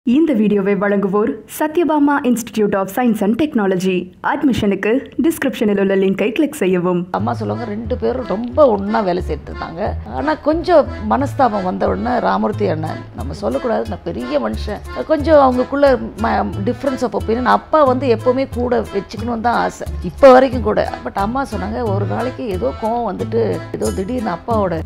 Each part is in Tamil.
இந்த வீடியோவை வழங்குவோர் Sathyabama institute of science and technology அட்மிஷனுக்கு டிஸ்கிரிப்ஷனில் உள்ள லிங்கை கிளிக் செய்யவும் அம்மா சொல்லுவாங்க ரெண்டு பேரும் ரொம்ப ஒன்றா வேலை செய்துட்டு இருந்தாங்க ஆனால் கொஞ்சம் மனஸ்தாபம் வந்த உடனே ராமூர்த்தி அண்ணன் நம்ம சொல்லக்கூடாது நான் பெரிய மனுஷன் கொஞ்சம் அவங்களுக்குள்ள டிஃப்ரென்ஸ் ஆஃப் ஒப்பீனியன் அப்பா வந்து எப்போவுமே கூட வச்சுக்கணும்னு தான் ஆசை இப்போ வரைக்கும் கூட பட் அம்மா சொன்னாங்க ஒரு நாளைக்கு ஏதோ கோவம் வந்துட்டு ஏதோ திடீர்னு அப்பாவோட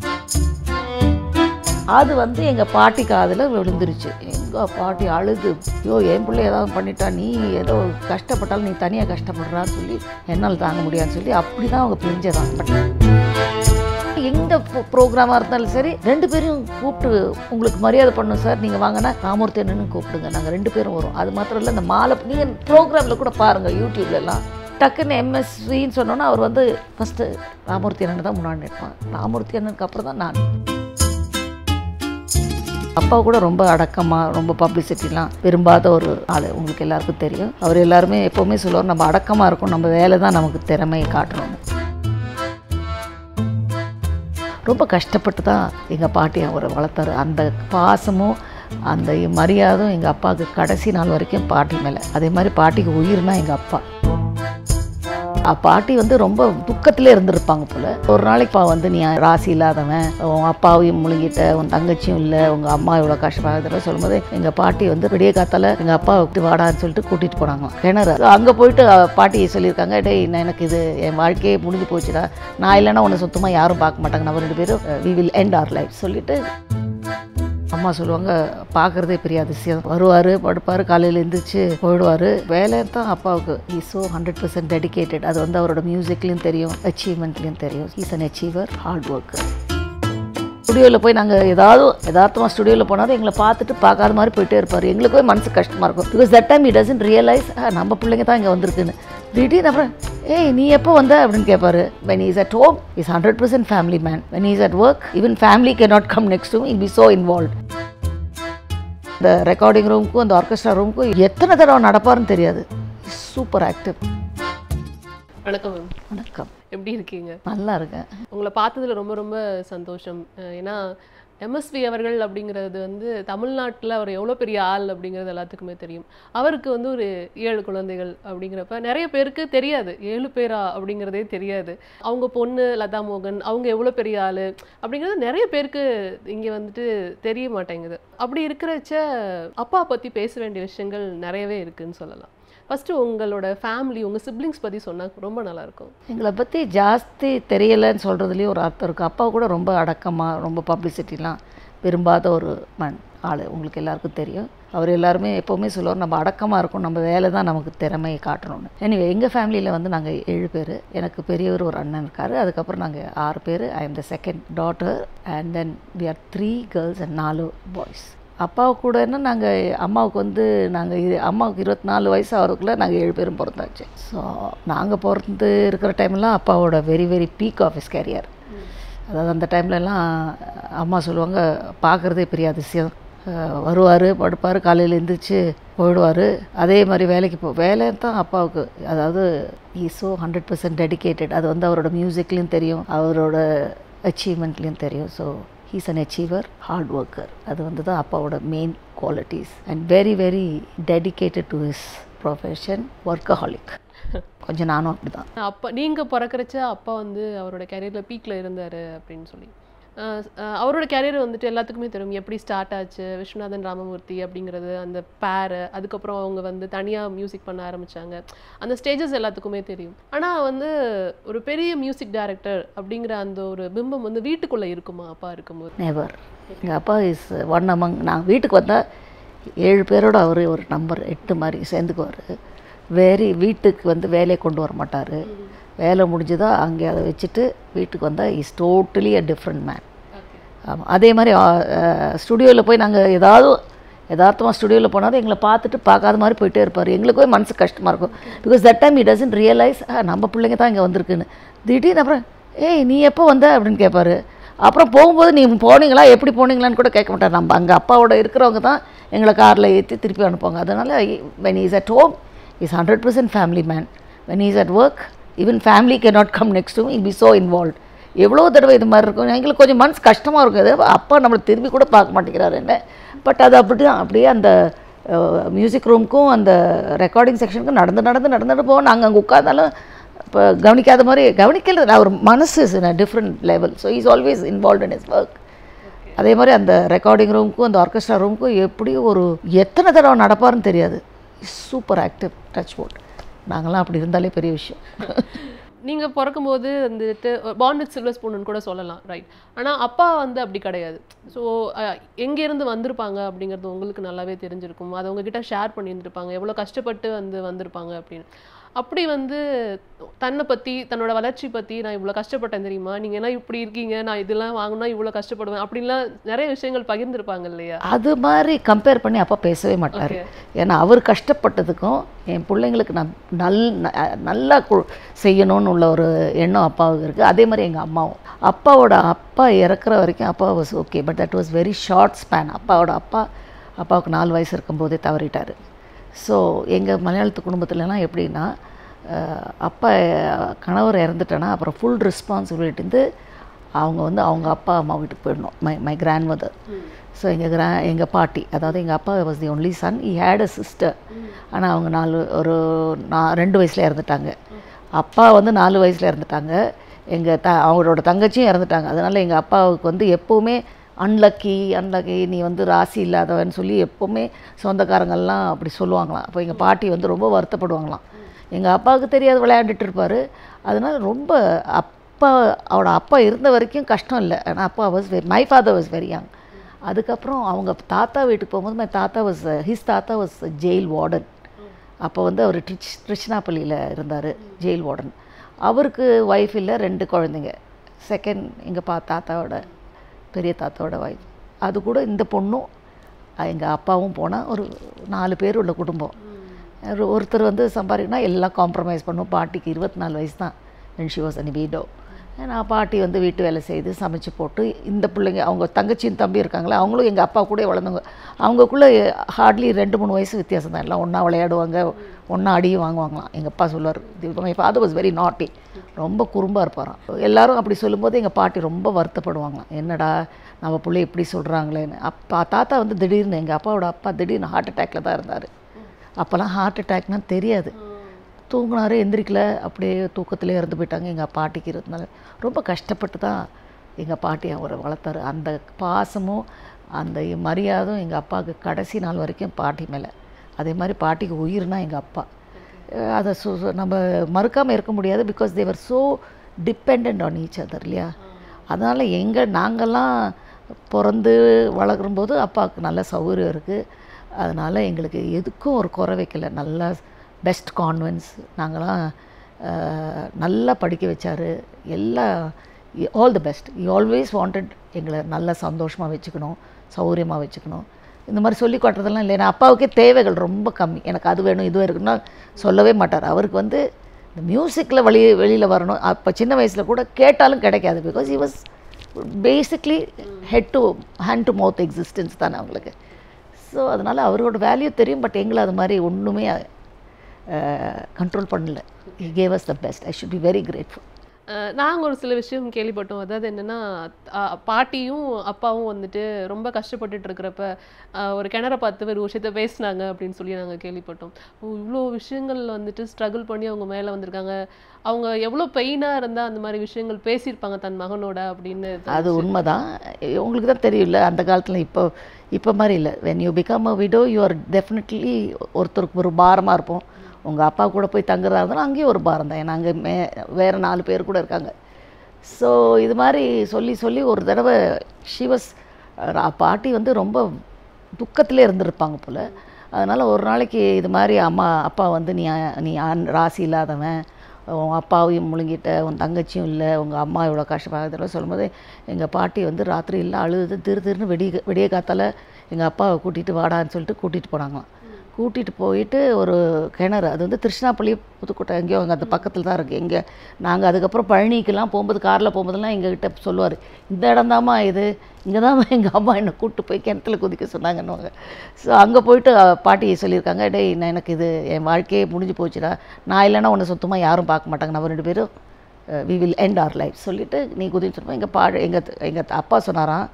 அது வந்து எங்கள் பாட்டி காதில் விழுந்துருச்சு எங்கள் பாட்டி அழுது ஐயோ என் பிள்ளை ஏதாவது பண்ணிட்டா நீ ஏதோ கஷ்டப்பட்டாலும் நீ தனியாக கஷ்டப்படுறான்னு சொல்லி என்னால் தாங்க முடியாதுன்னு சொல்லி அப்படி தான் அவங்க பிரிஞ்சதான் பட் எந்த ப்ரோக்ராமாக இருந்தாலும் சரி ரெண்டு பேரையும் கூப்பிட்டு உங்களுக்கு மரியாதை பண்ணணும் சார் நீங்கள் வாங்கினா ராமூர்த்தி அண்ணனும் கூப்பிடுங்க நாங்கள் ரெண்டு பேரும் வரோம் அது மாத்திரம் இல்லை இந்த மாலை நீங்கள் ப்ரோக்ராமில் கூட பாருங்கள் யூடியூப்லலாம் டக்குன்னு எம்எஸ்வின்னு சொன்னோன்னா அவர் வந்து ஃபஸ்ட்டு ராமூர்த்தி அண்ணன் தான் முன்னாடி நிற்பான் ராமூர்த்தி அண்ணனுக்கு அப்புறம் தான் நான் அப்பா கூட ரொம்ப அடக்கமாக ரொம்ப பப்ளிசிட்டிலாம் விரும்பாத ஒரு ஆள் உங்களுக்கு எல்லாருக்கும் தெரியும் அவர் எல்லாருமே எப்போவுமே சொல்லுவார் நம்ம அடக்கமாக இருக்கும் நம்ம வேலை தான் நமக்கு திறமையை காட்டணும் ரொம்ப கஷ்டப்பட்டு தான் எங்கள் பாட்டி அவரை வளர்த்தாரு அந்த பாசமும் அந்த மரியாதையும் எங்கள் அப்பாவுக்கு கடைசி நாள் வரைக்கும் பாட்டி மேலே அதே மாதிரி பாட்டிக்கு உயிர்னா எங்கள் அப்பா அஹ் பாட்டி வந்து ரொம்ப துக்கத்திலே இருந்திருப்பாங்க போல ஒரு நாளைக்கு பா வந்து நீ ராசி இல்லாதவன் உன் அப்பாவையும் முழுங்கிட்ட உன் தங்கச்சியும் இல்லை உங்கள் அம்மா இவ்வளோ கஷ்டமாக சொல்லும்போது எங்கள் பாட்டி வந்து விடிய காத்தால எங்கள் அப்பா விட்டு வாடான்னு சொல்லிட்டு கூட்டிகிட்டு போனாங்க கிணறு அங்கே போயிட்டு அஹ், பாட்டி சொல்லியிருக்காங்க டேய் நான் எனக்கு இது என் வாழ்க்கையே முடிஞ்சு போச்சுடா நான் இல்லைன்னா உன்னை சுத்தமாக யாரும் பார்க்க மாட்டாங்க நம்ம ரெண்டு பேரும் we will end our life சொல்லிட்டு அம்மா சொல்லுவாங்க பார்க்குறதே பெரிய அதிசயம் வருவார் படுப்பார் காலையில் எழுந்திரிச்சு போயிடுவார் வேலை தான் அப்பாவுக்கு he so hundred percent dedicated அது வந்து அவரோட மியூசிக்லேயும் தெரியும் அச்சீவ்மெண்ட்லேயும் தெரியும் is an achiever hard worker ஸ்டுடியோவில் போய் நாங்கள் ஏதாவது யதார்த்தமாக ஸ்டுடியோவில் போனாலும் எங்களை பார்த்துட்டு பார்க்காத மாதிரி போயிட்டே இருப்பார் எங்களுக்குமே மனசு கஷ்டமாக இருக்கும் because that time it doesn't realise நம்ம பிள்ளைங்க தான் இங்கே வந்திருக்குன்னு திடீர்னு அப்புறம் ஏய் நீ எப்போ வந்த அப்படின்னு கேட்பாரு when is at home is hundred percent family man when is at work even family can not come next to he'll be so involve இந்த ரெக்கார்டிங் ரூமுக்கும் இந்த ஆர்கெஸ்ட்ரா ரூமுக்கும் எத்தனை தடவை நடப்பாருன்னு தெரியாது சூப்பர் ஆக்டிவ் வணக்கம் மேம் வணக்கம் எப்படி இருக்கீங்க நல்லா இருக்கேன் உங்களை பார்த்ததுல ரொம்ப ரொம்ப சந்தோஷம் அஹ் ஏன்னா எம்எஸ்வி அவர்கள் அப்படிங்கிறது வந்து தமிழ்நாட்டில் அவர் எவ்வளோ பெரிய ஆள் அப்படிங்கிறது எல்லாத்துக்குமே தெரியும் அவருக்கு வந்து ஒரு ஏழு குழந்தைகள் அப்படிங்கிறப்ப நிறைய பேருக்கு தெரியாது ஏழு பேரா அப்படிங்கிறதே தெரியாது அவங்க பொண்ணு லதா மோகன் அவங்க எவ்வளோ பெரிய ஆள் அப்படிங்கிறது நிறைய பேருக்கு இங்கே வந்துட்டு தெரிய மாட்டேங்குது அப்படி இருக்கிறச்ச அப்பா பற்றி பேச வேண்டிய விஷயங்கள் நிறையவே இருக்குன்னு சொல்லலாம் ஃபஸ்ட்டு உங்களோட ஃபேமிலி உங்கள் சிப்ளிங்ஸ் பற்றி சொன்னால் ரொம்ப நல்லாயிருக்கும் எங்களை பற்றி ஜாஸ்தி தெரியலைன்னு சொல்கிறதுலேயும் ஒரு அர்த்தம் இருக்குது அப்பா கூட ரொம்ப அடக்கமாக ரொம்ப பப்ளிசிட்டிலாம் விரும்பாத ஒரு மண் ஆள் உங்களுக்கு எல்லாருக்கும் தெரியும் அவர் எல்லாருமே எப்போவுமே சொல்லுவார் நம்ம அடக்கமாக இருக்கும் நம்ம வேலை தான் நமக்கு திறமையை காட்டணும்னு எனிவே எங்கள் ஃபேமிலியில் வந்து நாங்கள் ஏழு பேர் எனக்கு பெரியவர் ஒரு அண்ணன் இருக்கார் அதுக்கப்புறம் நாங்கள் ஆறு பேர் I am the second daughter and then we are three girls and நாலு பாய்ஸ் அப்பாவு கூடன்னா நாங்கள் அம்மாவுக்கு வந்து நாங்கள் இரு அம்மாவுக்கு இருபத்தி நாலு வயசு ஆகிறதுக்குள்ளே நாங்கள் ஏழு பேரும் பிறந்தாச்சு ஸோ நாங்கள் பிறந்து இருக்கிற டைம்லாம் அப்பாவோட very very peak of is career அதாவது அந்த டைம்லலாம் அம்மா சொல்லுவாங்க பார்க்குறதே பெரிய அதிசயம் வருவார் படுப்பார் காலையில் எழுந்திரிச்சு போயிடுவார் அதே மாதிரி வேலைக்கு போ வேலை தான் அப்பாவுக்கு அதாவது he so hundred percent dedicated அது வந்து அவரோட மியூசிக்லேயும் தெரியும் அவரோட அச்சீவ்மெண்ட்லேயும் தெரியும் so he's an achiever hard worker அது வந்து தான் அப்பாவோட main qualities and very very dedicated to his profession workaholic கொஞ்சம் நானும் அப்படி தான் அப்பா நீங்கள் பிறக்கறச்ச அப்பா வந்து அவரோட கேரியரில் பீக்கில் இருந்தார் அப்படின்னு சொல்லி அஹ் அஹ் அவரோட கேரியர் வந்துட்டு எல்லாத்துக்குமே தெரியும் எப்படி ஸ்டார்ட் ஆச்சு விஸ்வநாதன் ராமமூர்த்தி அப்படிங்கிறது அந்த பேரு அதுக்கப்புறம் அவங்க வந்து தனியாக மியூசிக் பண்ண ஆரம்பிச்சாங்க அந்த ஸ்டேஜஸ் எல்லாத்துக்குமே தெரியும் ஆனால் வந்து ஒரு பெரிய மியூசிக் டைரக்டர் அப்படிங்கிற அந்த ஒரு பிம்பம் வந்து வீட்டுக்குள்ளே இருக்குமா அப்பா இருக்கும்போது நெவர் எங்கள் அப்பா இஸ் ஒன் அமங் நான் வீட்டுக்கு வந்தால் ஏழு பேரோட அவர் ஒரு நம்பர் எட்டு மாதிரி சேர்ந்துக்குவார் வேறு வீட்டுக்கு வந்து வேலையை கொண்டு வர மாட்டார் வேலை முடிஞ்சுதா அங்கே அதை வச்சுட்டு வீட்டுக்கு வந்தால் is totally a different man ஆமாம் அதே மாதிரி ஸ்டுடியோவில் போய் நாங்கள் ஏதாவது யதார்த்தமாக ஸ்டுடியோவில் போனாலும் எங்களை பார்த்துட்டு பார்க்காத மாதிரி போயிட்டே இருப்பார் எங்களுக்குமே மனசு கஷ்டமாக இருக்கும் because that time it doesn't realise நம்ம பிள்ளைங்க தான் இங்கே வந்திருக்குன்னு திடீர்னு அப்புறம் ஏய் நீ எப்போ வந்த அப்படின்னு கேட்பாரு அப்புறம் போகும்போது நீ போனீங்களா எப்படி போனீங்களான்னு கூட கேட்க மாட்டார் நம்ம அங்கே அப்பாவோட இருக்கிறவங்க தான் எங்களை காரில் ஏற்றி திருப்பி அனுப்புவாங்க அதனால் when is at home is hundred percent family man when is at work even family can not come next to he'll be so involve எவ்வளோ தடவை இது மாதிரி இருக்கும் எங்களுக்கு கொஞ்சம் மனசு கஷ்டமாக இருக்கும் அது அப்பா நம்மளை திரும்பி கூட பார்க்க மாட்டேங்கிறாரு என்ன பட் அது அப்படி தான் அப்படியே அந்த மியூசிக் ரூமுக்கும் அந்த ரெக்கார்டிங் செக்ஷனுக்கும் நடந்து நடந்து நடந்துட்டு போவோம் நாங்கள் அங்கே உட்காந்தாலும் இப்போ கவனிக்காத மாதிரி கவனிக்கிறது அவர் மனசு is in a different level so is always involve in is work அதே மாதிரி அந்த ரெக்கார்டிங் ரூமுக்கும் அந்த ஆர்கெஸ்ட்ரா ரூமுக்கும் எப்படி ஒரு எத்தனை தடவை நடப்பாருன்னு தெரியாது சூப்பர் ஆக்டிவ் டச் போட் நாங்களாம் அப்படி இருந்தாலே பெரிய விஷயம் நீங்கள் பிறக்கும்போது வந்துட்டு பாண்ட் வித் சில்வர் ஸ்பூன்னு கூட சொல்லலாம் ரைட் ஆனால் அப்பா வந்து அப்படி கிடையாது ஸோ எங்கேருந்து வந்திருப்பாங்க அப்படிங்கிறது உங்களுக்கு நல்லாவே தெரிஞ்சிருக்கும் அதை உங்ககிட்ட ஷேர் பண்ணியிருந்திருப்பாங்க எவ்வளோ கஷ்டப்பட்டு வந்து வந்திருப்பாங்க அப்படின்னு அப்படி வந்து தன்னை பற்றி தன்னோட வளர்ச்சி பற்றி நான் இவ்வளோ கஷ்டப்பட்டேன் தெரியுமா நீங்கள் என்ன இப்படி இருக்கீங்க நான் இதெல்லாம் வாங்கினா இவ்வளோ கஷ்டப்படுவேன் அப்படின்லாம் நிறைய விஷயங்கள் பகிர்ந்திருப்பாங்க இல்லையா அது மாதிரி கம்பேர் பண்ணி அப்பா பேசவே மாட்டார் ஏன்னா அவர் கஷ்டப்பட்டதுக்கும் என் பிள்ளைங்களுக்கு நான் நல் ந- நல்லா கு- செய்யணும்னு உள்ள ஒரு எண்ணம் அப்பாவுக்கு இருக்குது அதே மாதிரி எங்கள் அம்மாவும் அப்பாவோட அப்பா இறக்குற வரைக்கும் அப்பா was okay but that was very short span அப்பாவோட அப்பா அப்பாவுக்கு நாலு வயசு இருக்கும்போதே தவறிட்டார் ஸோ எங்கள் மலையாளத்து குடும்பத்துலலாம் எப்படின்னா அஹ், அப்பா கணவர் இறந்துட்டேன்னா அப்புறம் ஃபுல் ரெஸ்பான்சிபிலிட்டி வந்து அவங்க வந்து அவங்க அப்பா அம்மா வீட்டுக்கு போயிடணும் my my grand mother so எங்கள் கிரா எங்கள் பாட்டி அதாவது எங்கள் அப்பா was the only son he had a sister ஆனால் அவங்க நாலு ஒரு நான் ரெண்டு வயசில் இறந்துட்டாங்க அப்பா வந்து நாலு வயசில் இறந்துட்டாங்க எங்கள் த அவங்களோட தங்கச்சியும் இறந்துட்டாங்க அதனால் எங்கள் அப்பாவுக்கு வந்து எப்போவுமே அன்லக்கி அன்லக்கி நீ வந்து ராசி இல்லாதவன்னு சொல்லி எப்போவுமே சொந்தக்காரங்கள்லாம் அப்படி சொல்லுவாங்களாம் அப்போ எங்கள் பாட்டி வந்து ரொம்ப வருத்தப்படுவாங்களாம் எங்கள் அப்பாவுக்கு தெரியாது விளையாண்டுட்டு இருப்பார் அதனால ரொம்ப அப்பா அவரோட அப்பா இருந்த வரைக்கும் கஷ்டம் இல்லை ஆனால் அப்பா was very my father was very young அதுக்கப்புறம் அவங்க தாத்தா வீட்டுக்கு போகும்போது மை தாத்தா வாஸ் ஹிஸ் தாத்தா வாஸ் ஜெயில் வார்டன் அப்போ வந்து அவர் ட்ரிச் திருச்சினாப்பள்ளியில் இருந்தார் ஜெயில் வார்டன் அவருக்கு ஒய்ஃப் இல்லை ரெண்டு குழந்தைங்க செகண்ட் எங்கள் பா தாத்தாவோட பெரிய தாத்தாவோட ஒய்ஃப் அது கூட இந்த பொண்ணும் எங்கள் அப்பாவும் போனால் ஒரு நாலு பேர் உள்ள குடும்பம் ஒரு- ஒருத்தர் வந்து சம்பாதிக்கணும்னா எல்லாம் காம்ப்ரமைஸ் பண்ணும் பாட்டிக்கு இருபத்தி நாலு வயசு தான் when she was a வீடோ நான் பாட்டி வந்து வீட்டு வேலை செய்து சமைச்சு போட்டு இந்த பிள்ளைங்க அவங்க தங்கச்சியும் தம்பி இருக்காங்களே அவங்களும் எங்கள் அப்பா கூட வளர்ந்தவங்க அவங்கக்குள்ளே ஹார்ட்லி ரெண்டு மூணு வயசு வித்தியாசம் தான் எல்லாம் ஒன்றா விளையாடுவாங்க ஒன்றா அடியும் வாங்குவாங்களாம் எங்கள் அப்பா சொல்லுவார் மை ஃபாதர் வாஸ் வெரி நாட்டி ரொம்ப குறும்பாக இருப்பாராம் எல்லாரும் அப்படி சொல்லும்போது எங்கள் பாட்டி ரொம்ப வருத்தப்படுவாங்களாம் என்னடா நம்ம பிள்ளை இப்படி சொல்கிறாங்களேன்னு அப்பா தாத்தா வந்து திடீர்னு எங்கள் அப்பாவோட அப்பா திடீர்னு ஹார்ட் அட்டாக்ல தான் இருந்தார் அப்போல்லாம் ஹார்ட் அட்டாக்னா தெரியாது தூங்கினாரு எந்திரிக்கல அப்படியே தூக்கத்திலே இறந்து போயிட்டாங்க எங்கள் பாட்டிக்கு இருந்தனால ரொம்ப கஷ்டப்பட்டு தான் எங்கள் பாட்டி அவரை வளர்த்தாரு அந்த பாசமும் அந்த மரியாதையும் எங்கள் அப்பாவுக்கு கடைசி நாள் வரைக்கும் பாட்டி மேலே அதே மாதிரி பாட்டிக்கு உயிர்னா எங்கள் அப்பா அஹ் அதை சு சு- நம்ம மறுக்காமல் இருக்க முடியாது because they're so depend on each other இல்லையா அதனால் எங்கள் நாங்கள்லாம் பிறந்து வளரும்போது அப்பாவுக்கு நல்ல சௌகரியம் இருக்குது அதனால் எங்களுக்கு எதுக்கும் ஒரு குறை வைக்கல நல்லா பெஸ்ட் கான்வென்ஸ் நாங்களாம் அஹ், நல்லா படிக்க வச்சாரு எல்லா all the best you always wanted எங்களை நல்லா சந்தோஷமாக வச்சுக்கணும் சௌகரியமாக வச்சுக்கணும் இந்த மாதிரி சொல்லி காட்டுறதெல்லாம் இல்லை ஏன்னா அப்பாவுக்கே தேவைகள் ரொம்ப கம்மி எனக்கு அது வேணும் இது வேணும்னா சொல்லவே மாட்டார் அவருக்கு வந்து இந்த மியூசிக்கில் வெளி வெளியில் வரணும் அப்போ சின்ன வயசில் கூட கேட்டாலும் கிடைக்காது because he was basically had to hand to mouth existence தானே அவங்களுக்கு ஸோ அதனால் அவரோட வேல்யூ தெரியும் பட் எங்களை அது மாதிரி ஒன்றுமே கண்ட்ரோல் பண்ணல he gave us the best i should be very grateful அஹ் நாங்க ஒரு சில விஷயம் கேள்விப்பட்டோம் அதாவது என்னன்னா அஹ் பாட்டியும் அப்பாவும் வந்துட்டு ரொம்ப கஷ்டப்பட்டுட்டு இருக்கிறப்ப அஹ் ஒரு கிணற பார்த்து ஒரு விஷயத்த பேசினாங்க அப்படின்னு சொல்லி நாங்க கேள்விப்பட்டோம் ஓ இவ்வளோ விஷயங்கள் வந்துட்டு ஸ்ட்ரகிள் பண்ணி அவங்க மேல வந்திருக்காங்க அவங்க எவ்வளோ பெயினாக இருந்தா அந்த மாதிரி விஷயங்கள் பேசியிருப்பாங்க தன் மகனோட அப்படின்னு அது உண்மைதான் உங்களுக்கு தான் தெரியும்ல அந்த காலத்தில் இப்போ இப்போ மாதிரி இல்லை when you become a widow you are definitely ஒருத்தருக்கு ஒரு பாரமாக இருப்போம் உங்கள் அப்பா கூட போய் தங்குறதா இருந்தாலும் அங்கேயும் ஒரு பாரம் தான் ஏன்னா அங்கே மே வேறு நாலு பேர் கூட இருக்காங்க ஸோ இது மாதிரி சொல்லி சொல்லி ஒரு தடவை ஷிவஸ் பாட்டி வந்து ரொம்ப துக்கத்திலே இருந்திருப்பாங்க போல் அதனால் ஒரு நாளைக்கு இது மாதிரி அம்மா அப்பா வந்து நீ நீ ஆண் ராசி இல்லாதவன் உன் அப்பாவையும் முழுங்கிட்ட உன் தங்கச்சியும் இல்லை உங்கள் அம்மா இவ்வளோ கஷ்டப்படுறதெல்லாம் சொல்லும்போது எங்கள் பாட்டி வந்து ராத்திரி எல்லாம் அழுது திரு திருன்னு வெடிய வெடிய காத்தால எங்கள் அப்பாவை கூட்டிகிட்டு வாடான்னு சொல்லிட்டு கூட்டிகிட்டு போனாங்களாம் கூட்டிகிட்டு போயிட்டு ஒரு கிணறு அது வந்து திருச்சினாப்பள்ளி புதுக்கோட்டை எங்கேயோ அங்கே அந்த பக்கத்தில் தான் இருக்குது எங்கே நாங்கள் அதுக்கப்புறம் பழனிக்கெல்லாம் போகும்போது காரில் போகும்போதெல்லாம் எங்ககிட்ட சொல்லுவார் இந்த இடம்தாம்மா இது இங்கே தான் எங்கள் அம்மா என்னை கூப்பிட்டு போய் கிணத்துல குதிக்க சொன்னாங்கன்னுவாங்க ஸோ அங்கே போயிட்டு அஹ், பாட்டி சொல்லியிருக்காங்க டேய் நான் எனக்கு இது என் வாழ்க்கையே முடிஞ்சு போச்சுடா நான் இல்லைன்னா உன்னை சுத்தமாக யாரும் பார்க்க மாட்டாங்க நம்ம ரெண்டு பேரும் we will end our life சொல்லிவிட்டு நீ குதின்னு சொல்லுவோம் எங்கள் பா எங்கள் எங்கள் அப்பா சொன்னாராம்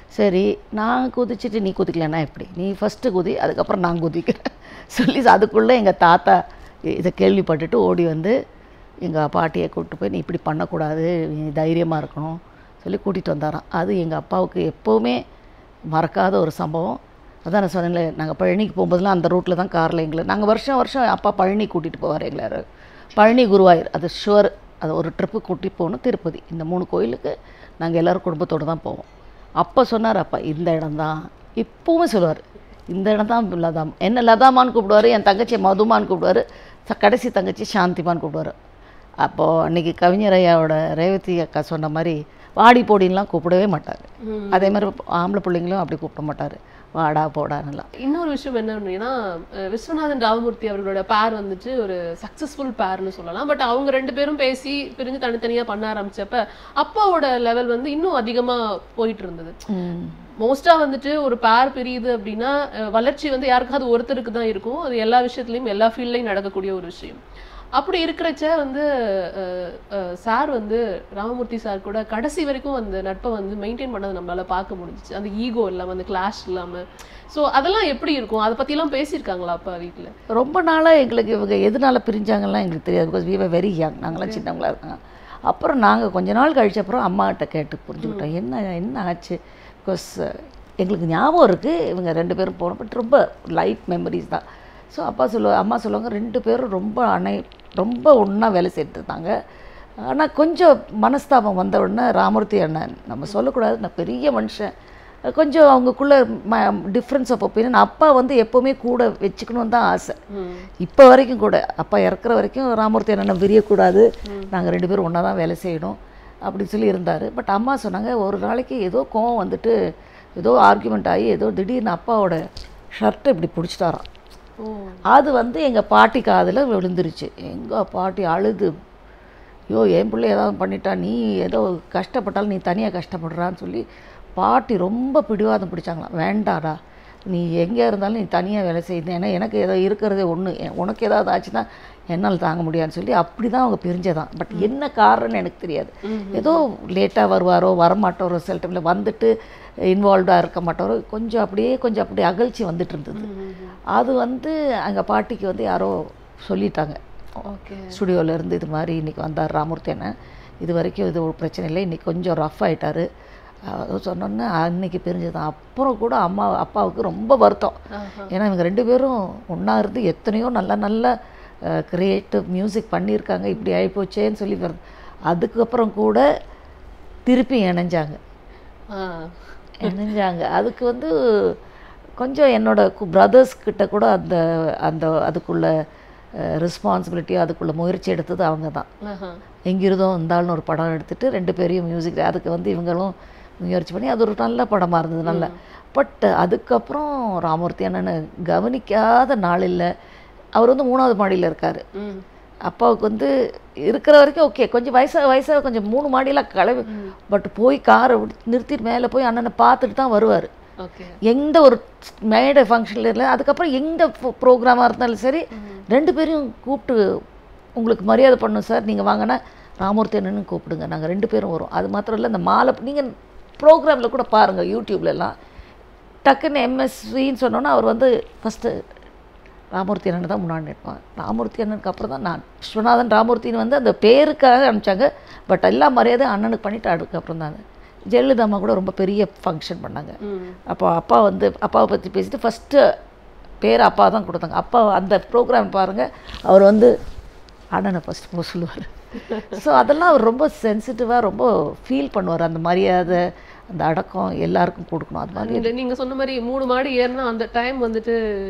சரி நான் குதிச்சுட்டு நீ குதிக்கலன்னா எப்படி நீ ஃபஸ்ட்டு குதி அதுக்கப்புறம் நான் குதிக்கிறேன் சொல்லி அதுக்குள்ளே எங்கள் தாத்தா இதை கேள்விப்பட்டுட்டு ஓடி வந்து எங்கள் பாட்டியை கூப்பிட்டு போய் நீ இப்படி பண்ணக்கூடாது நீ தைரியமாக இருக்கணும் சொல்லி கூட்டிகிட்டு வந்தாராம் அது எங்கள் அப்பாவுக்கு எப்போவுமே மறக்காத ஒரு சம்பவம் அதான் நான் சொன்னேன்ல நாங்கள் பழனிக்கு போகும்போதெல்லாம் அந்த ரூட்டில் தான் காரில் எங்களை நாங்கள் வருஷம் வருஷம் அப்பா பழனி கூட்டிகிட்டு போவார் எங்களை பழனி குருவாயூர் அது ஷுவர் அது ஒரு ட்ரிப்பு கூட்டிகிட்டு போகணும் திருப்பதி இந்த மூணு கோயிலுக்கு நாங்கள் எல்லோரும் குடும்பத்தோடு தான் போவோம் அப்போ சொன்னார் அப்பா இந்த இடம்தான் இப்போவும் சொல்லுவார் இந்த இடம் தான் லதாம் என்ன லதாமான்னு கூப்பிடுவார் என் தங்கச்சி மதுமான்னு கூப்பிடுவார் ச- கடைசி தங்கச்சி சாந்திமான்னு கூப்பிடுவார் அப்போது அன்றைக்கி கவிஞர் ஐயாவோட ரேவதி அக்கா சொன்ன மாதிரி வாடி போடின்லாம் கூப்பிடவே மாட்டார் அதே மாதிரி ஆம்பளை பிள்ளைங்களும் அப்படி கூப்பிட மாட்டார் வாடா போடான்னுலாம் இன்னொரு விஷயம் என்ன அப்படின்னா அஹ் விஸ்வநாதன் ராமமூர்த்தி அவர்களோட பேர் வந்துட்டு ஒரு சக்ஸஸ்ஃபுல் பேர்னு சொல்லலாம் பட் அவங்க ரெண்டு பேரும் பேசி பிரிஞ்சு தனித்தனியா பண்ண ஆரம்பிச்சப்ப அப்பாவோட லெவல் வந்து இன்னும் அதிகமா போயிட்டு இருந்தது மோஸ்டா வந்துட்டு ஒரு பேர் பிரியுது அப்படின்னா அஹ் வளர்ச்சி வந்து யாருக்காவது ஒருத்தருக்கு தான் இருக்கும் அது எல்லா விஷயத்துலயும் எல்லா ஃபீல்ட்லையும் நடக்கக்கூடிய ஒரு விஷயம் அப்படி இருக்கிறச்ச வந்து சார் வந்து ராமமூர்த்தி சார் கூட கடைசி வரைக்கும் அந்த நட்பை வந்து மெயின்டைன் பண்ணதை நம்மளால பார்க்க முடிஞ்சுச்சு அந்த ஈகோ இல்லாம அந்த கிளாஷ் இல்லாம ஸோ அதெல்லாம் எப்படி இருக்கும் அதை பத்திலாம் பேசியிருக்காங்களா அப்பா வீட்ல ரொம்ப நாளாக எங்களுக்கு இவங்க எதனால பிரிஞ்சாங்கலாம் எங்களுக்கு தெரியாது because we were very young நாங்களாம் சின்னவங்களா இருக்காங்க அப்புறம் நாங்கள் கொஞ்ச நாள் கழிச்ச அப்புறம் அம்மாகிட்ட கேட்டு புரிஞ்சுக்கிட்டோம் என்ன என்ன ஆச்சு பிகாஸ் எங்களுக்கு ஞாபகம் இருக்குது இவங்க ரெண்டு பேரும் போனோம் பட் ரொம்ப லைட் மெமரிஸ் தான் ஸோ அப்பா சொல்லுவா அம்மா சொல்லுவாங்க ரெண்டு பேரும் ரொம்ப அணை ரொம்ப ஒன்றா வேலை செய்துட்டு இருந்தாங்க ஆனால் கொஞ்சம் மனஸ்தாபம் வந்த உடனே ராமூர்த்தி அண்ணன் நம்ம சொல்லக்கூடாது நான் பெரிய மனுஷன் கொஞ்சம் அவங்களுக்குள்ள ம டிஃப்ரென்ஸ் ஆஃப் ஒப்பீனியன் அப்பா வந்து எப்போவுமே கூட வச்சுக்கணும்னு தான் ஆசை இப்போ வரைக்கும் கூட அப்பா இறக்குற வரைக்கும் ராமூர்த்தி அண்ணனை விரியக்கூடாது நாங்கள் ரெண்டு பேரும் ஒன்றா தான் வேலை செய்யணும் அப்படின்னு சொல்லி இருந்தார் பட் அம்மா சொன்னாங்க ஒரு நாளைக்கு ஏதோ கோவம் வந்துட்டு ஏதோ ஆர்குமெண்ட் ஆகி ஏதோ திடீர்னு அப்பாவோட ஷர்ட்டை இப்படி பிடிச்சிட்டாராம் ஓ அது வந்து எங்கள் பாட்டி காதில் விழுந்துருச்சு எங்கள் பாட்டி அழுது ஐயோ என் பிள்ளை ஏதாவது பண்ணிட்டா நீ ஏதோ கஷ்டப்பட்டாலும் நீ தனியாக கஷ்டப்படுறான்னு சொல்லி பாட்டி ரொம்ப பிடிவாதம் பிடிச்சாங்களாம் வேண்டாடா நீ எங்கே இருந்தாலும் நீ தனியாக வேலை செய்யணும் ஏன்னா எனக்கு ஏதோ இருக்கிறதே ஒன்று உனக்கு ஏதாவது ஆச்சுன்னா என்னால் தாங்க முடியாதுன்னு சொல்லி அப்படி தான் அவங்க பிரிஞ்சதான் பட் என்ன காரணம்னு எனக்கு தெரியாது ஏதோ லேட்டாக வருவாரோ வரமாட்டாரோ சில டைமில் வந்துட்டு இன்வால்வ்டாக இருக்க மாட்டாரோ கொஞ்சம் அப்படியே கொஞ்சம் அப்படியே அகழ்ச்சி வந்துட்டு இருந்தது அது வந்து அங்கே பாட்டிக்கு வந்து யாரோ சொல்லிட்டாங்க ஓகே ஸ்டுடியோவில் இருந்து இது மாதிரி இன்றைக்கி வந்தார் ராமூர்த்தி அண்ணன் இது வரைக்கும் இது ஒரு பிரச்சனை இல்லை இன்றைக்கி கொஞ்சம் ரஃப் ஆயிட்டாரு அது சொன்னோன்னே அன்னைக்கு பிரிஞ்சதான் அப்புறம் கூட அம்மா அப்பாவுக்கு ரொம்ப வருத்தம் ஏன்னா இவங்க ரெண்டு பேரும் ஒன்றா இருந்து எத்தனையோ நல்ல நல்ல கிரியேட்டிவ் மியூசிக் பண்ணியிருக்காங்க இப்படி ஆகிப்போச்சேன்னு சொல்லி வருது அதுக்கப்புறம் கூட திருப்பி இணைஞ்சாங்க ஆ இணைஞ்சாங்க அதுக்கு வந்து கொஞ்சம் என்னோட பிரதர்ஸ் கிட்ட கூட அந்த அந்த அதுக்குள்ள ரெஸ்பான்சிபிலிட்டியோ அதுக்குள்ள முயற்சி எடுத்தது அவங்க தான் ஆஹா. எங்கிருந்தோ இருந்தாலும் ஒரு படம் எடுத்துட்டு ரெண்டு பேரையும் மியூசிக் அதுக்கு வந்து இவங்களும் முயற்சி பண்ணி அது ஒரு நல்ல படமாக இருந்தது நல்ல பட் அதுக்கப்புறம் ராமூர்த்தி அண்ணனை கவனிக்காத நாள் இல்லை அவர் வந்து மூணாவது மாடியில் இருக்கார் ம் அப்பாவுக்கு வந்து இருக்கிற வரைக்கும் ஓகே கொஞ்சம் வயசாக வயசாக கொஞ்சம் மூணு மாடியெல்லாம் கிளம்பி பட் போய் காரை நிறுத்திட்டு மேலே போய் அண்ணனை பார்த்துட்டு தான் வருவார் ஓகே எந்த ஒரு மேடை ஃபங்க்ஷனில் இல்லை அதுக்கப்புறம் எந்த ப்ரோக்ராமாக இருந்தாலும் சரி ரெண்டு பேரையும் கூப்பிட்டு உங்களுக்கு மரியாதை பண்ணணும் சார் நீங்கள் வாங்கினா ராமூர்த்தி அண்ணன்னு கூப்பிடுங்க நாங்கள் ரெண்டு பேரும் வரோம் அது மாத்திரம் இல்லை இந்த மாலை நீங்கள் ப்ரோக்ராமில் கூட பாருங்கள் யூடியூப்லலாம் டக்குன்னு எம்எஸ்வின்னு சொன்னோன்னா அவர் வந்து ஃபஸ்ட்டு ராமூர்த்தி அண்ணன் தான் முன்னாடி நிற்பான் ராமூர்த்தி அண்ணனுக்கு அப்புறம் தான் நான் விஸ்வநாதன் ராமூர்த்தின்னு வந்து அந்த பேருக்காக அனுப்பிச்சாங்க பட் எல்லா மரியாதையும் அண்ணனுக்கு பண்ணிட்டு அதுக்கப்புறம் தாங்க ஜெயலலிதா அம்மா கூட ரொம்ப பெரிய ஃபங்க்ஷன் பண்ணாங்க ம் அப்போ அப்பா வந்து அப்பாவை பற்றி பேசிட்டு ஃபஸ்ட்டு பேர் அப்பா தான் கொடுத்தாங்க அப்பா அந்த ப்ரோக்ராம் பாருங்கள் அவர் வந்து அண்ணனை ஃபஸ்ட் போக சொல்லுவார் ஸோ அதெல்லாம் அவர் ரொம்ப சென்சிட்டிவாக ரொம்ப ஃபீல் பண்ணுவார் அந்த மரியாதை அந்த அடக்கம் எல்லாருக்கும் கொடுக்கணும் அது மாதிரி இந்த நீங்க சொன்ன மாதிரி மூணு மாடி ஏறினா அந்த டைம் வந்துட்டு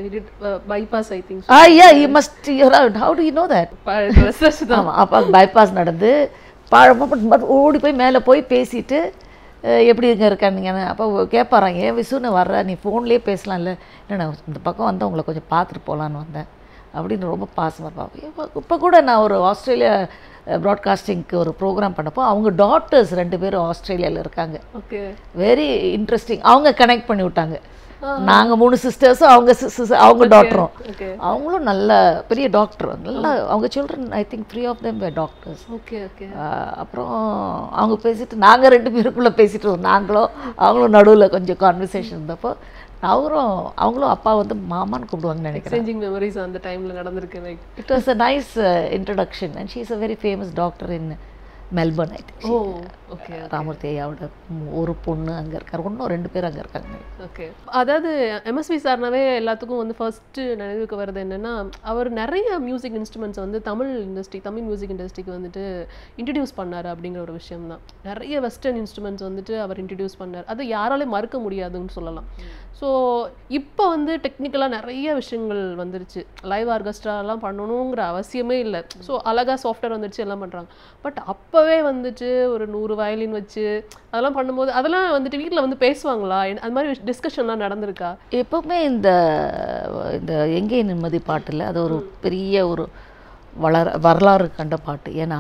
bypass I think ah ya you must how to you know that research தான் ஆமாம் அப்பா பைபாஸ் நடந்து பழமாக ஓடி போய் மேலே போய் பேசிட்டு அஹ், எப்படி இங்கே இருக்கானுங்க அப்போ கேட்பாரான் ஏன் விசுன்னு வர்ற நீ ஃபோன்லேயே பேசலாம்ல இல்லைண்ணா இந்த பக்கம் வந்து உங்களை கொஞ்சம் பார்த்துட்டு போகலான்னு வந்தேன் அப்படின்னு ரொம்ப பாசமாக இருப்பாங்க இப்போ கூட நான் ஒரு ஆஸ்திரேலியா ப்ராட்காஸ்டிங்க்கு ஒரு ப்ரோக்ராம் பண்ணப்போ அவங்க டாட்டர்ஸ் ரெண்டு பேரும் ஆஸ்திரேலியாவில் இருக்காங்க ஓகே வெரி இன்ட்ரெஸ்டிங் அவங்க கனெக்ட் பண்ணி விட்டாங்க நாங்கள் மூணு சிஸ்டர்ஸும் அவங்க sis- அவங்க டாக்டரும் ஓகே அவங்களும் நல்ல பெரிய டாக்டர் நல்ல அவங்க children I think three of them doctors okay okay அப்புறம் அவங்க பேசிட்டு நாங்கள் ரெண்டு பேருக்குள்ளே பேசிட்டு இருந்தோம் நாங்களும் அவங்களும் நடுவில் கொஞ்சம் கான்வர்சேஷன் இருந்தப்போ அவரும் அவங்களும் அப்பா வந்து மாமான்னு கூப்பிடுவாங்கன்னு நினைக்கிறேன் எக்ஸ்சேஞ்சிங் மெமரிஸ் அந்த டைம்ல நடந்திருக்கு right it was a nice introduction and she is a very famous doctor in Melbourne I think oh okay Ramurthy ஐயாவோட ஒரு பொண்ணு அங்கே இருக்கார் இன்னும் ரெண்டு பேர் அங்கே இருக்காங்க ஓகே அதாவது எம்எஸ்வி சார்னாவே எல்லாத்துக்கும் வந்து ஃபர்ஸ்ட் நினைவுக்கு வருது என்னன்னா அவர் நிறைய மியூசிக் இன்ஸ்ட்ருமெண்ட்ஸ் வந்து தமிழ் இண்டஸ்ட்ரி தமிழ் மியூசிக் இண்டஸ்ட்ரிக்கு வந்துட்டு இன்ட்ரடியூஸ் பண்ணார் அப்படிங்கிற ஒரு விஷயம் தான் நிறைய வெஸ்டர்ன் இன்ஸ்ட்ருமெண்ட்ஸ் வந்துட்டு அவர் இன்ட்ரடியூஸ் பண்ணார் அது யாராலையும் மறுக்க முடியாதுன்னு சொல்லலாம் ஸோ இப்போ வந்து டெக்னிக்கலாக நிறைய விஷயங்கள் வந்துருச்சு லைவ் ஆர்கெஸ்ட்ராலாம் பண்ணணுங்கிற அவசியமே இல்லை ஸோ அழகாக சாஃப்ட்வேர் வந்துருச்சு எல்லாம் பண்ணுறாங்க பட் அப்போவே வந்துட்டு ஒரு நூறு வயலின் வச்சு அதெல்லாம் பண்ணும்போது அதெல்லாம் வந்துட்டு வீட்டில் வந்து பேசுவாங்களா என்- அது மாதிரி டிஸ்கஷன்லாம் நடந்திருக்கா எப்பவுமே இந்த இந்த எங்கே நிம்மதி பாட்டில் அது ஒரு பெரிய ஒரு வளர வரலாறு கண்ட பாட்டு ஏன்னா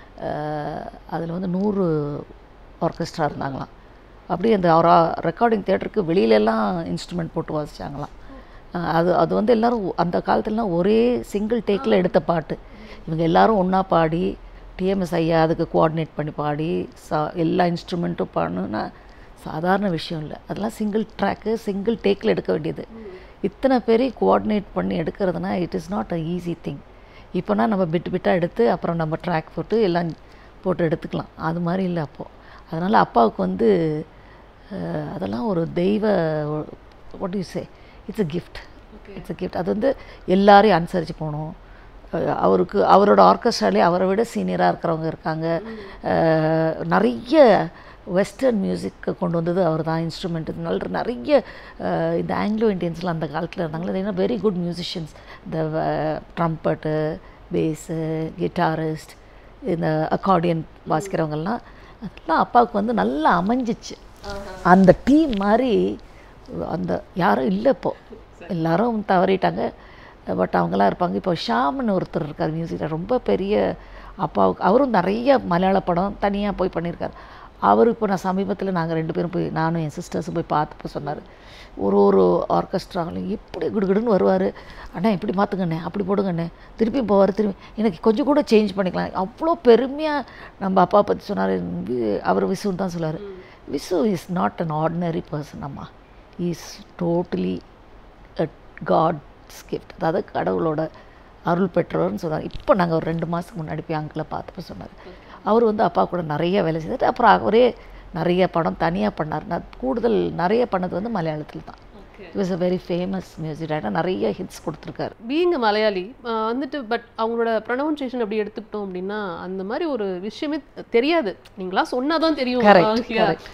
அதில் வந்து நூறு ஆர்கெஸ்ட்ரா இருந்தாங்களாம் அப்படியே அந்த ரெக்கார்டிங் தேட்டருக்கு வெளியிலலாம் இன்ஸ்ட்ருமெண்ட் போட்டு வாசிச்சாங்களாம் அஹ் அது அது வந்து எல்லாரும் அந்த காலத்துலலாம் ஒரே சிங்கிள் டேக்கில் எடுத்த பாட்டு இவங்க எல்லாரும் ஒன்றா பாடி டிஎம்எஸ் ஐயா அதுக்கு கோஆர்டினேட் பண்ணி பாடி சா எல்லா இன்ஸ்ட்ருமெண்ட்டும் பாடணுன்னா சாதாரண விஷயம் இல்லை அதெல்லாம் சிங்கிள் ட்ராக்கு சிங்கிள் டேக்கில் எடுக்க வேண்டியது இத்தனை பேரையும் கோஆர்டினேட் பண்ணி எடுக்கிறதுனா it is not a easy thing இப்போனா நம்ம பிட்டு பிட்டாக எடுத்து அப்புறம் நம்ம ட்ராக் போட்டு எல்லாம் போட்டு எடுத்துக்கலாம் அது மாதிரி இல்லை அப்போது அதனால் அப்பாவுக்கு வந்து அஹ், அதெல்லாம் ஒரு தெய்வ what you say it's a gift it's a gift அது வந்து எல்லாரையும் அனுசரித்து போகணும் அஹ் அவருக்கு அவரோட ஆர்கெஸ்ட்ராலே அவரை விட சீனியராக இருக்கிறவங்க இருக்காங்க அஹ் நிறைய வெஸ்டர்ன் மியூசிக்கை கொண்டு வந்தது அவர் தான் இன்ஸ்ட்ருமெண்ட் நல்ல நிறைய அஹ் இந்த ஆங்கிலோ இண்டியன்ஸ்லாம் அந்த காலத்தில் இருந்தாங்களே ஏன்னா வெரி குட் மியூசிஷியன்ஸ் இந்த ட்ரம்பட்டு பேஸு கிட்டாரிஸ்ட் இந்த அக்கார்டியன் வாசிக்கிறவங்கெல்லாம் அதெல்லாம் அப்பாவுக்கு வந்து நல்லா அமைஞ்சிச்சு அந்த டீம் மாதிரி அந்த யாரும் இல்லை இப்போ எல்லாரும் தவறிட்டாங்க பட் அவங்களாம் இருப்பாங்க இப்போ ஷாம்னு ஒருத்தர் இருக்கார் மியூசிக்கில் ரொம்ப பெரிய அப்பாவுக்கு அவரும் நிறைய மலையாள படம் தனியாக போய் பண்ணியிருக்காரு அவர் இப்போ நான் சமீபத்தில் நாங்கள் ரெண்டு பேரும் போய் நானும் என் சிஸ்டர்ஸும் போய் பார்த்தப்போ சொன்னார் ஒரு ஒரு ஆர்கெஸ்ட்ராவிலையும் எப்படி குடுகுடுன்னு வருவார் அண்ணா இப்படி மாற்றுங்கண்ணே அப்படி போடுங்கண்ணே திருப்பி போவார் திரும்பி எனக்கு கொஞ்சம் கூட சேஞ்ச் பண்ணிக்கலாம் அவ்வளோ பெருமையாக நம்ம அப்பா பற்றி சொன்னார் அவர் விசுன்னு தான் சொல்லார் Visu is not an ordinary person அம்மா இஸ் டோட்டலி காட்ஸ் கிஃப்ட் அதாவது கடவுளோட அருள் பெற்றோர்னு சொன்னார் இப்போ நாங்கள் ஒரு ரெண்டு மாதத்துக்கு முன்னாடி போய் அங்கிளை பார்த்தப்ப சொன்னார் அவர் வந்து அப்பா கூட நிறைய வேலை செய்தார் அப்புறம் அவரே நிறைய படம் தனியாக பண்ணார் நான் கூடுதல் நிறைய பண்ணது வந்து மலையாளத்தில் தான் it was a very famous music director நிறைய ஹிட்ஸ் கொடுத்துருக்காரு பீங் மலையாளி ஆஹ் வந்துட்டு பட் அவங்களோட ப்ரொனவுன்சியேஷன் அப்படி எடுத்துக்கிட்டோம் அப்படின்னா அந்த மாதிரி ஒரு விஷயமே தெரியாது நீங்களா சொன்னாதான் தெரியும் Correct,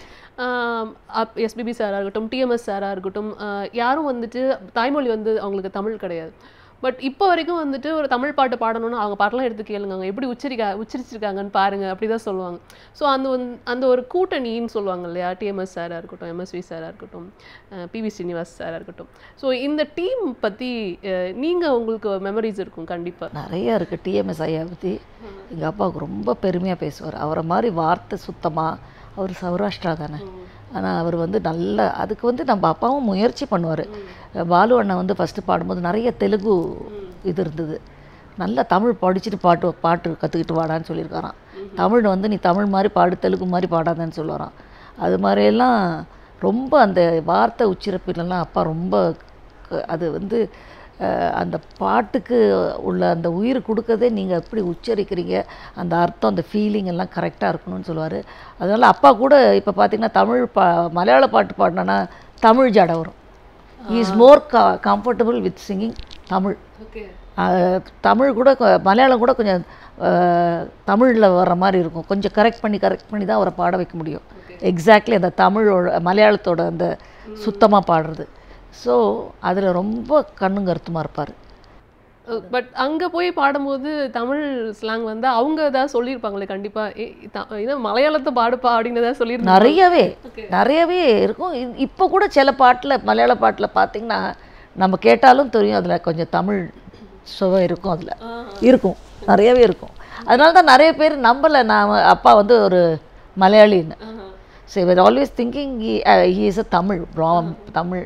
எஸ்பிபி சாராக இருக்கட்டும் டிஎம்எஸ் சாராக இருக்கட்டும் ஆஹ் யாரும் வந்துட்டு தாய்மொழி வந்து அவங்களுக்கு தமிழ் கிடையாது பட் இப்போ வரைக்கும் வந்துட்டு ஒரு தமிழ் பாட்டு பாடணும்னு அவங்க பாட்டெல்லாம் எடுத்து கேளுங்க அவங்க எப்படி உச்சரிக்கா உச்சரிச்சிருக்காங்கன்னு பாருங்க அப்படிதான் சொல்லுவாங்க ஸோ அந்த வந்து அந்த ஒரு கூட்டணின்னு சொல்லுவாங்க இல்லையா டிஎம்எஸ் சாராக இருக்கட்டும் எம்எஸ்வி சாராக இருக்கட்டும் பிவி ஸ்ரீனிவாஸ் சாராக இருக்கட்டும் ஸோ இந்த டீம் பற்றி நீங்கள் உங்களுக்கு மெமரிஸ் இருக்கும் கண்டிப்பாக நிறைய இருக்குது டிஎம்எஸ் ஐயா பற்றி எங்கள் அப்பாவுக்கு ரொம்ப பெருமையாக பேசுவார் அவரை மாதிரி வார்த்தை சுத்தமாக அவர் சௌராஷ்டிரா தானே ஆனால் அவர் வந்து நல்ல அதுக்கு வந்து நம்ம அப்பாவும் முயற்சி பண்ணுவார் பாலு அண்ணன் வந்து ஃபஸ்ட்டு பாடும்போது நிறைய தெலுங்கு இது இருந்தது நல்லா தமிழ் படிச்சுட்டு பாட்டு பாட்டு கற்றுக்கிட்டு வாடான்னு சொல்லியிருக்காராம் தமிழ் வந்து நீ தமிழ் மாதிரி பாடு தெலுங்கு மாதிரி பாடாதன்னு சொல்லுவாராம் அது மாதிரியெல்லாம் ரொம்ப அந்த வார்த்தை உச்சிரப்பிலெல்லாம் அப்பா ரொம்ப க- அது வந்து அஹ், அந்த பாட்டுக்கு உள்ள அந்த உயிர் கொடுக்கறதே நீங்கள் எப்படி உச்சரிக்கிறீங்க அந்த அர்த்தம் அந்த ஃபீலிங் எல்லாம் கரெக்டாக இருக்கணும்னு சொல்லுவார் அதனால் அப்பா கூட இப்போ பார்த்தீங்கன்னா தமிழ் பா மலையாள பாட்டு பாடினா தமிழ் ஜடை வரும் இஸ் மோர் க comfortable with singing Tamil okay அஹ், தமிழ் கூட கொ- மலையாளம் கூட கொஞ்சம் தமிழில் வர்ற மாதிரி இருக்கும் கொஞ்சம் கரெக்ட் பண்ணி கரெக்ட் பண்ணி தான் அவரை பாட வைக்க முடியும் எக்ஸாக்ட்லி அந்த தமிழோட மலையாளத்தோட அந்த சுத்தமாக பாடுறது ஸோ அதில் ரொம்ப கண்ணும் கருத்துமாக இருப்பார் பட் அங்கே போய் பாடும்போது தமிழ் ஸ்லாங் வந்து அவங்க ஏதாவது சொல்லியிருப்பாங்களே கண்டிப்பாக இது மலையாளத்தை பாடுப்பா அப்படின்னு ஏதாவது சொல்லியிருந்தாங்க நிறையவே நிறையவே இருக்கும் இ- இப்போ கூட சில பாட்டில் மலையாள பாட்டில் பார்த்தீங்கன்னா நம்ம கேட்டாலும் தெரியும் அதில் கொஞ்சம் தமிழ் சுவை இருக்கும் அதில் இருக்கும் நிறையவே இருக்கும் அதனால தான் நிறைய பேர் நம்பலை நான் அப்பா வந்து ஒரு மலையாளின்னு ஸோ இவர் always thinking he is a Tamil ராம் தமிழ்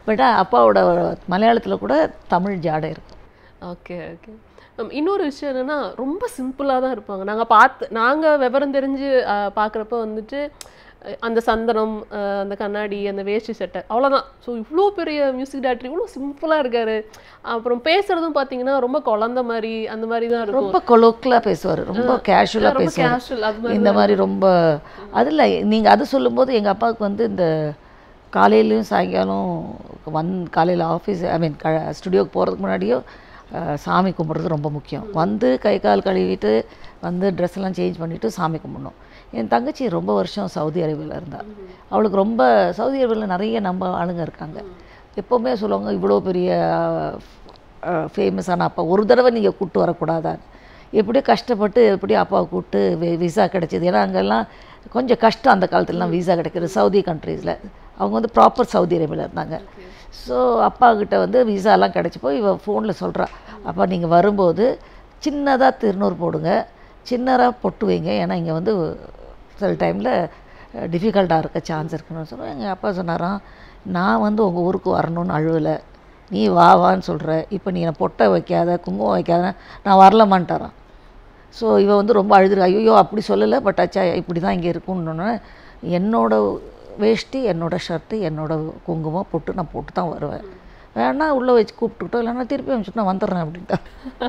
பட் அப்பாவோட மலையாளத்தில் கூட தமிழ் ஜாடை இருக்கும் ஓகே ஓகே மேம் இன்னொரு விஷயம் என்னன்னா ரொம்ப சிம்பிளாக தான் இருப்பாங்க நாங்கள் பார்த்து நாங்கள் விவரம் தெரிஞ்சு பார்க்குறப்ப வந்துட்டு அஹ், அந்த சந்தனம் அஹ், அந்த கண்ணாடி அந்த வேஷ்டி சட்டை அவ்வளோதான் ஸோ இவ்வளோ பெரிய மியூசிக் டேரக்டர் இவ்வளோ சிம்பிளாக இருக்காரு அப்புறம் பேசுறதும் பார்த்தீங்கன்னா ரொம்ப குழந்த மாதிரி அந்த மாதிரி தான் இருக்கும் ரொம்ப கொலோக்கலாக பேசுவார் ரொம்ப கேஷுவலாக ரொம்ப பேசுவார் casual, அது மாதிரி இந்த மாதிரி ரொம்ப அதில் நீங்கள் அது சொல்லும்போது எங்கள் அப்பாவுக்கு வந்து இந்த காலையிலையும் சாயங்காலம் வந் காலையில் ஆஃபீஸ் ஐ மீன் க ஸ்டுடியோக்கு போகிறதுக்கு முன்னாடியும் அஹ், சாமி கும்பிட்றது ரொம்ப முக்கியம் வந்து கை கால் கழுவிட்டு வந்து ட்ரெஸ் எல்லாம் சேஞ்ச் பண்ணிவிட்டு சாமி கும்பிடணும் என் தங்கச்சி ரொம்ப வருஷம் சவுதி அரேபியாவில் இருந்தாள் அவளுக்கு ரொம்ப சவுதி அரேபியாவில் நிறைய நம்ம ஆளுங்க இருக்காங்க எப்போவுமே சொல்லுவாங்க இவ்வளோ பெரிய ஃபேமஸான அப்பா ஒரு தடவை நீங்கள் கூப்பிட்டு வரக்கூடாதான்னு எப்படியோ கஷ்டப்பட்டு எப்படியோ அப்பாவை கூப்பிட்டு விசா கிடைச்சிது ஏன்னா அங்கெல்லாம் கொஞ்சம் கஷ்டம் அந்த காலத்துலலாம் விசா கிடைக்கிறது சவுதி கண்ட்ரீஸில் அவங்க வந்து ப்ராப்பர் சவுதி அரேபியாவில் இருந்தாங்க ஸோ அப்பா கிட்ட வந்து விசாலாம் கிடச்சப்போ இவ ஃபோனில் சொல்கிறா அப்பா நீங்கள் வரும்போது சின்னதாக திருநூறு போடுங்க சின்னதாக பொட்டு வைங்க ஏன்னா இங்கே வந்து சில டைமில் டிஃபிகல்ட்டாக இருக்க சான்ஸ் இருக்குன்னு சொன்னோம் எங்கள் அப்பா சொன்னாராம் நான் வந்து உங்கள் ஊருக்கு வரணும்னு அழுவலை நீ வா வான்னு சொல்கிற இப்போ நீ என்னை பொட்டை வைக்காத குங்குமம் வைக்காத நான் வரலமான்ட்டாரான் ஸோ இவ வந்து ரொம்ப அழுதுரு ஐயோ அப்படி சொல்லலை பட் அச்சா இப்படி தான் இங்கே இருக்குன்னு என்னோட வேஷ்டி என்னோட ஷர்ட்டு என்னோட குங்குமம் போட்டு நான் போட்டு தான் வருவேன் வேணா உள்ளே வச்சு கூப்பிட்டுக்கிட்டோம் இல்லைன்னா திருப்பி அனுப்பிச்சுட்டு நான் வந்துடுறேன் அப்படின்ட்டா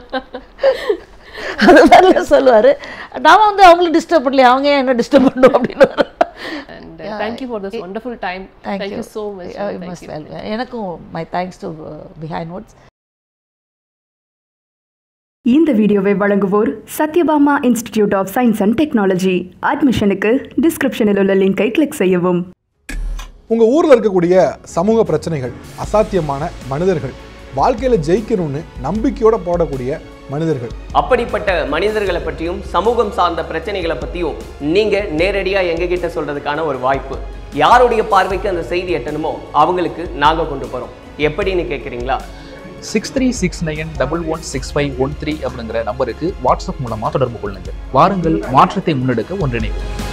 அது மாதிரிலாம் சொல்லுவார் நான் வந்து அவங்களும் டிஸ்டர்ப் பண்ணலையே அவங்க ஏன் என்ன டிஸ்டர்ப் பண்ணும் அப்படின்னு and thank you for this wonderful time thank you so much எனக்கும் my thanks to Behindwoods இந்த வீடியோவை வழங்குவோர் Sathyabama institute of science and technology அட்மிஷனுக்கு டிஸ்கிரிப்ஷனில் உள்ள லிங்கை கிளிக் செய்யவும் உங்கள் ஊரில் இருக்கக்கூடிய சமூக பிரச்சனைகள் அசாத்தியமான மனிதர்கள் வாழ்க்கையில் ஜெயிக்கணும்னு நம்பிக்கையோட போடக்கூடிய மனிதர்கள் அப்படிப்பட்ட மனிதர்களை பற்றியும் சமூகம் சார்ந்த பிரச்சனைகளை பற்றியும் நீங்கள் நேரடியாக எங்ககிட்ட சொல்கிறதுக்கான ஒரு வாய்ப்பு யாருடைய பார்வைக்கு அந்த செய்தி எட்டணுமோ அவங்களுக்கு நாங்கள் கொண்டு போகிறோம் எப்படின்னு கேட்குறீங்களா six three six nine double one six five one three அப்படிங்கிற நம்பருக்கு வாட்ஸ்அப் மூலமாக தொடர்பு கொள்ளுங்கள் வாருங்கள் மாற்றத்தை முன்னெடுக்க ஒன்றிணைவோம்